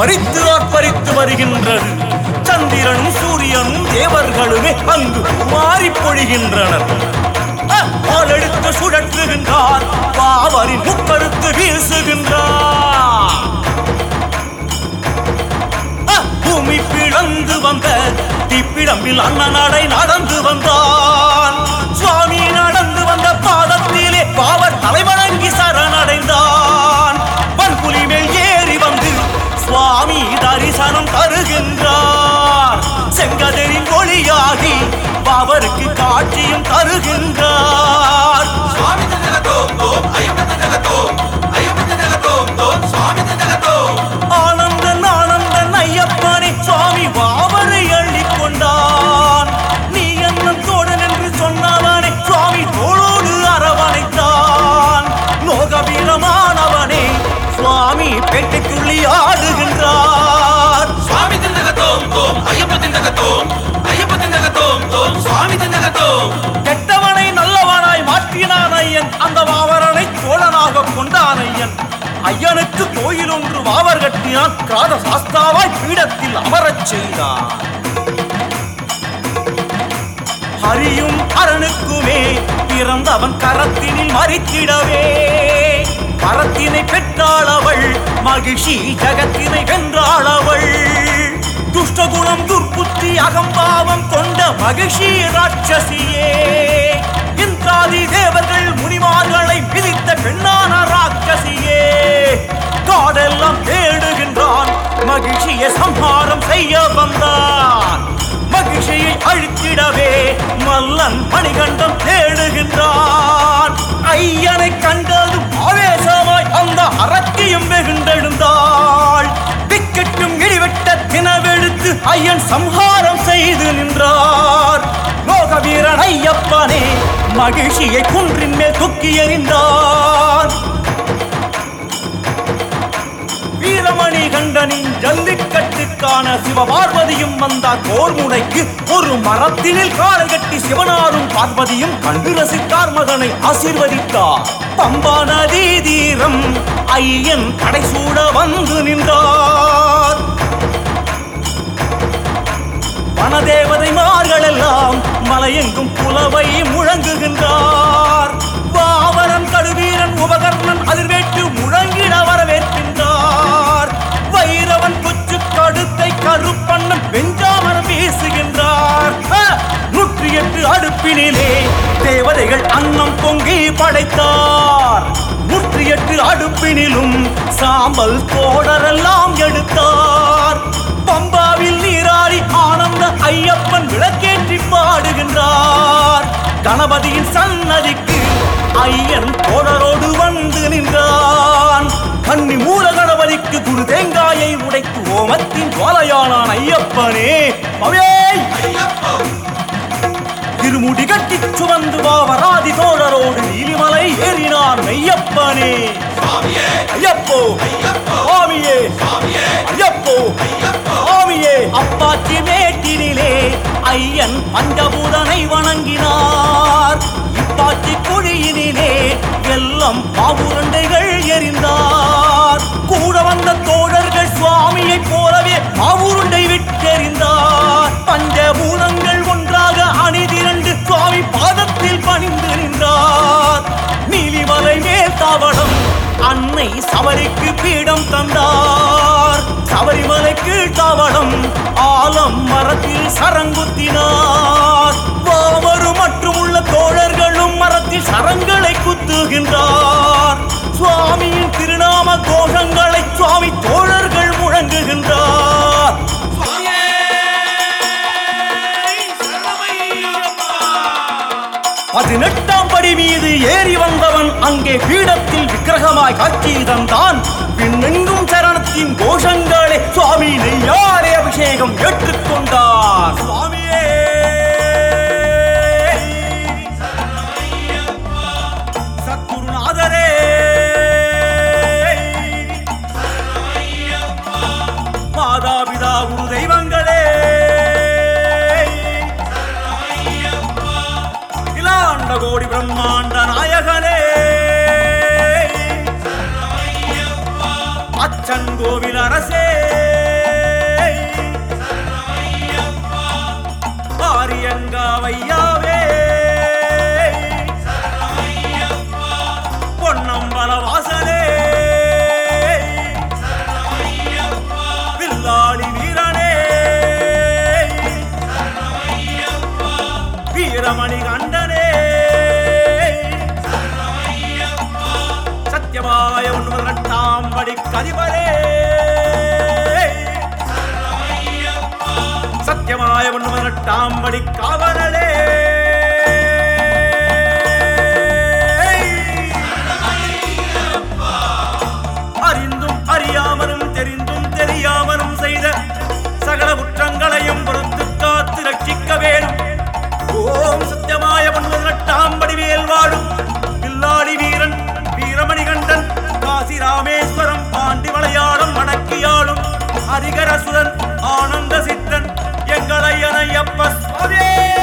பறித்து ஆர்ப்பரித்து வருகின்றது சந்திரனும் சூரியனும் தேவர்களுமே அங்கு மாறி பொழிகின்றனர் ஆளெடுத்து சுழற்றுகின்றார் பாவரின் முக்கருத்து வீசுகின்றார் அஹ், பூமி பிளந்து வந்த திப்பிடம்பில் அண்ணனடை நடந்து வந்தான் சுவாமி நடந்து வந்த பாதத்திலே பாவர் தலைவணங்கி சரணடைந்தான் பண்புலி மேல் ஏறி வந்து சுவாமி தரிசனம் தருகின்றார் செங்கதரின் ஒளியாகி பாவருக்கு காட்சியும் தருகின்றார் சுவாமி தந்தகத்தோம் தோம் ஐயப்ப தந்தகத்தோம் ஐயப்ப தந்தகத்தோம் தோம் சுவாமி தந்தகத்தோம் ஆனந்தன் ஆனந்தன் ஐயப்பனை சுவாமி வாவரை அள்ளிக் கொண்டான் நீ என்ன தோழன் என்று சொன்னவனை சுவாமி தோளோடு அரவணைத்தான் லோக வீரமானவனே சுவாமி பேட்டைக்குள்ளி ஆடுகின்றார் சுவாமி தந்தகத்தோம் தோம் ஐயப்ப தந்தகத்தோம் ஐயப்ப தந்தகத்தோம் தோம் சுவாமி தந்தகத்தோம் கெட்டவனை நல்லவனாய் மாற்றினான் ஐயன் அந்த வாவரனை தோழனாக கொண்டான் ஐயன் ஐயனுக்கு கோயில் ஒன்று வாவர் கட்டினான் கிராத சாஸ்தாவாய் பீடத்தில் அமரச் செய்தான் ஹரியும் அரணுக்குமே பிறந்தவன் கரத்தினில் மறித்திடவே கரத்தினை பெற்றாள் அவள் மகிழ்ச்சி ஜகத்தினை வென்றாள் அவள் துஷ்டகுணம் துர்புத்தி அகம்பாவம் கொண்ட மகிழ்ச்சி ராட்சசியே இந்திராதி தேவர்கள் முனிமார்களை மிதித்த பெண்ணான ராட்சசியே காடெல்லாம் தேடுகின்றான் மகிழ்ச்சியை சம்ஹாரம் செய்ய வந்தான் மகிழ்ச்சியை அழித்திடவே மல்லன் மணிகண்டம் தேடுகின்றான் ஐயனை கண்டதும் ஆவேசமாய் அந்த அரக்கியும் வெகுண்டெழுந்தாள் திக்கெட்டும் இடிவெட்ட தினவெடுத்து ஐயன் சம்ஹாரம் செய்து நின்றார் லோக வீரன் ஐயப்பனே மகிழ்ச்சியை குன்றின் மேல் தூக்கி எறிந்தார் வீரமணி கண்டனின் ஜல்லிக்கட்டுக்கான சிவபார்வதியும் வந்தார் போர் முனைக்கு ஒரு மரத்தினில் காலை கட்டி சிவனாரும் பார்வதியும் கண்டு ரசித்தார் மகனை ஆசீர்வதித்தார் பம்பா நதி தீரம் ஐயன் கடைசூட வந்து நின்றார் வனதேவதைமார்கள் எல்லாம் மலையெங்கும் புலவை முழங்குகின்றார் பாவரன் கடுவீரன் உபகர்ணன் அதிர்வேற்று முழங்கிட வரவேற்கின்றார் வைரவன் கொச்சு கடுத்தை கருப்பண்ணன் வெஞ்சாமரம் வீசுகின்றார் ஹ! நூற்றி எட்டு அடுப்பினிலே தேவதைகள் அன்னம் பொங்கி படைத்தார் நூற்றி எட்டு அடுப்பினிலும் சாம்பல் தோடரெல்லாம் எடுத்தார் பம்பாவில் நீராடி ஆனந்த ஐயப்பன் விளக்கேற்றி பாடுகின்றார் கணபதியின் சன்னதிக்கு ஐயன் தோழரோடு வந்து நின்றான் கன்னி மூல கணபதிக்கு குரு தேங்காயை உடைத்து ஓமத்தின் கோலையானான் ஐயப்பனே அவே ஐயப்போ திருமுடி கட்டி சுமந்து வாவராதி தோழரோடு நீலிமலை ஏறினார் ஐயப்பனே சுவாமியே ஐயப்போ ஐயப்போ சுவாமியே சுவாமியே ஐயப்போ ஐயப்போ சுவாமியே அப்பாச்சி மேட்டினிலே ஐயன் பஞ்சபூதனை வணங்கினார் இப்பாச்சி குழியினிலே எல்லாம் மாவுருண்டைகள் எறிந்தார் கூட வந்த தோழர்கள் சுவாமியைப் போலவே மாவுருண்டை விட்டெறிந்தார் பஞ்சபூதங்கள் ஒன்றாக அணிதிரண்டு சுவாமி பாதத்தில் பணிந்து நின்றார் நீலிமலை மேல் தாவடம் அன்னை சபரிக்கு பீடம் தந்தார் சபரிமலை கீழ்த்தாவடம் ஆலம் மரத்தில் சரங்குத்தினார் பாவரு மற்றும் உள்ள தோழர்களும் மரத்தில் சரங்களை குத்துகின்றார் சுவாமியின் திருநாம கோஷங்களை சுவாமி தோழர்கள் முழங்குகின்றார் சுவாமியே சரணமையப்பா பதினெட்டாம் படி மீது ஏறி வந்தவன் அங்கே பீடத்தில் விக்கிரகமாய் காட்சி தந்தான் பின்னெங்கும் சரணத்தின் கோஷங்களே சுவாமி நெய்யாரே அபிஷேகம் ஏற்றுக்கொண்டார் சுவாமியே சத்குருநாதரே மாதாபிதா குரு தெய்வங்களே இலாண்ட கோடி பிரம்மாண்ட நாயகனே அச்சன் கோவில் அரசே எங்காவையாவே பொன்னம்பல வாசலே வில்லாளி வீரனே வீரமணி கண்டனே சத்தியமாய ஒன்று இரண்டாம் படி கதிபரே சத்தியமாய ஒன்று இரண்டாம் படி காவலனே அறிந்தும் அறியாமலும் தெரிந்தும் தெரியாமலும் செய்த சகல குற்றங்களையும் பொறுத்து காத்து ரட்சிக்க வேணும் ஓம் சத்தியமாய பன்மதினெட்டாம் படிவேல் வாழும் பில்லாடி வீரன் வீரமணிகண்டன் காசி ராமேஸ்வரம் பாண்டி மலையாளம் மணக்கியாளும் ஹரிகரசுரன் ஆனந்த சித்தன் எங்களை அணையப்ப சுவாமியே